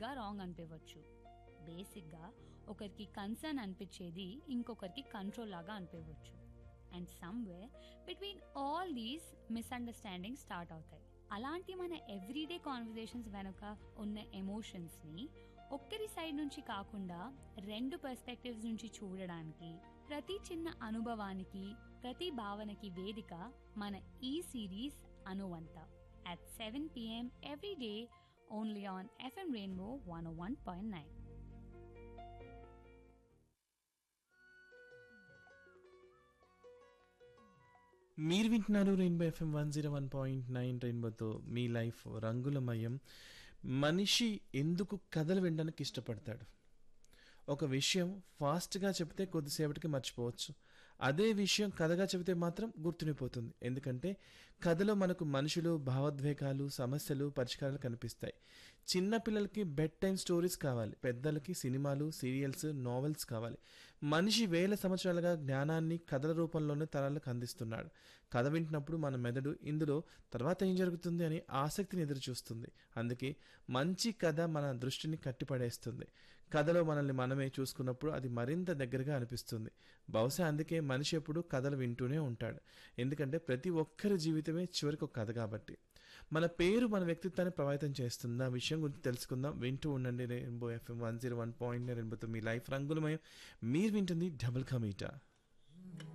కంప్లీట్గా రాంగ్ అనిపించవచ్చు బేసిక్గా ఒకరికి కన్సర్న్ అనిపించేది ఇంకొకరికి కంట్రోల్ లాగా అనిపించవచ్చు and somewhere between all these misunderstanding start అవుతాయి అలాంటి మన ఎవ్రీడే కాన్వర్జేషన్స్ వెనుక ఉన్న ఎమోషన్స్ని ఒక్కరి సైడ్ నుంచి కాకుండా రెండు పర్స్పెక్టివ్స్ నుంచి చూడడానికి ప్రతి చిన్న అనుభవానికి ప్రతి భావనకి వేదిక మన ఈ సిరీస్ అనువంత at seven PM every day only on FM rainbow one one point nine మీరు వింటున్నారు rainbow FM one zero one point nine రెయిన్బోతో మీ లైఫ్ రంగులమయం మనిషి ఎందుకు కథలు వినడానికి ఇష్టపడతాడు ఒక విషయం ఫాస్ట్గా చెప్తే కొద్దిసేపటికి మర్చిపోవచ్చు అదే విషయం కథగా చెబితే మాత్రం గుర్తుండిపోతుంది ఎందుకంటే కథలో మనకు మనుషులు భావోద్వేగాలు సమస్యలు పరిష్కారాలు కనిపిస్తాయి చిన్న పిల్లలకి బెడ్ టైం స్టోరీస్ కావాలి పెద్దలకి సినిమాలు సీరియల్స్ నావెల్స్ కావాలి మనిషి వేల సంవత్సరాలుగా జ్ఞానాన్ని కథల రూపంలోనే తరాలకు అందిస్తున్నాడు కథ వింటున్నప్పుడు మన మెదడు ఇందులో తర్వాత ఏం జరుగుతుంది అని ఆసక్తిని ఎదురు చూస్తుంది అందుకే మంచి కథ మన దృష్టిని కట్టిపడేస్తుంది కథలో మనల్ని మనమే చూసుకున్నప్పుడు అది మరింత దగ్గరగా అనిపిస్తుంది బహుశా అందుకే మనిషి ఎప్పుడు కథలు వింటూనే ఉంటాడు ఎందుకంటే ప్రతి ఒక్కరి జీవితమే చివరికి ఒక కథ కాబట్టి మన పేరు మన వ్యక్తిత్వాన్ని ప్రభావితం చేస్తుంది ఆ విషయం గురించి తెలుసుకుందాం వింటూ ఉండండి rainbow FM one zero one point రెయిన్బోతో మీ లైఫ్ రంగులమయం మీరు వింటుంది డబుల్ కమీటా